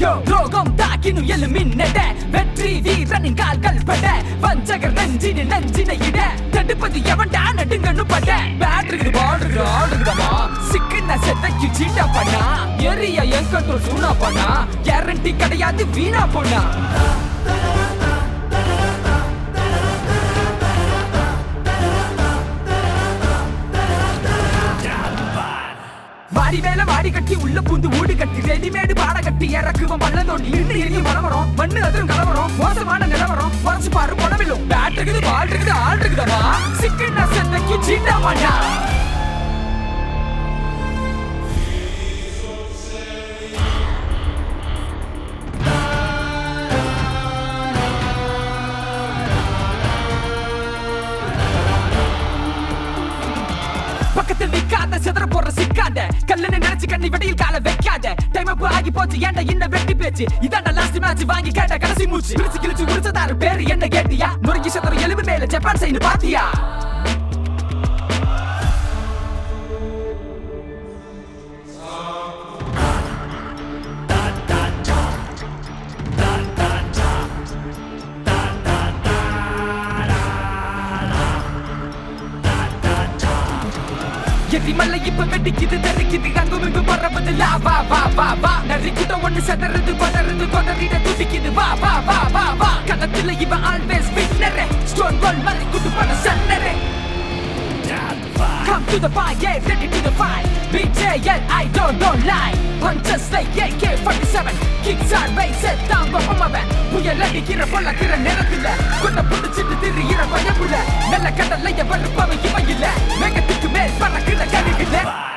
துரோகம் தாக்கினும் எழு மின்னட வெற்றி வீரனின் கால்கள் பட வஞ்சகர் நஞ்சினில் நஞ்சினை இட தடுப்பது எவன்டா நடுங்கன்னு பட பேட் இருக்குது பால் இருக்குது ஆள் இருக்குதாமா சிக்கின செத்தைக்கு சீட்டா பண்ணா எரிய என் கண்ட்ரோல் சூனா பண்ணா கேரண்டி கிடையாது வீணா போனா வாடி மேல வாடி கட்டி உள்ள பூந்து ஊடு கட்டி ரெடிமேடு பாட கட்டி இறக்குவன் பள்ள தோண்டி இன்று இறங்கி மலவரம் மண்ணு அதிரும் கலவரம் மோசமான நிலவரம் குறைச்சு பாரு பணமில்லும் பேட் இருக்குது பால் இருக்குது ஆள் இருக்குதா சிக்கன் சென்னைக்கு சீட்டா மாட்டா பக்கத்தில் நிக்காத சிதற போற சிக்காத கல்லுன்னு நினைச்சு கண்ணி வெடியில் கால வைக்காத டைம் அப் ஆகி போச்சு ஏன்டா என்ன வெட்டி பேச்சு இதாண்டா லாஸ்ட் மேட்ச் வாங்கி கேட்ட கடைசி மூச்சு பிரிச்சு கிழிச்சு உரிச்சதாரு பேரு என்ன கேட்டியா நொறுங்கி சதுர எலும்பு மேல ஜப்பான் சைடு பாத்தியா எரிமலை இப்ப வெடிக்குது தெரிக்குது அங்கும் இங்கும் பறப்பது லா வா வா வா வா நரி கூட்டம் ஒண்ணு செதறது கொதறது கொதறிட துடிக்குது வா வா வா வா வா களத்துல இவன் ஆல்வேஸ் வின்னரே ஸ்டோன் கோல் மலை குட்டு பண்ண சன்னரே Come to the fight, yeah, ready to the fight. BJL, I don't, don't lie. Punches like AK-47, kicks are raised, set down, பப்பமவன். புயல் அடிக்கிற பல்லக்கிற நேரத்துல கொண்ட புடிச்சிட்டு திரியிற பயப்புல நல்ல கடல்லைய வறுப்பவன் இவன் இல்ல மேகத்துக்கு மேல் பறக்கிற கருவில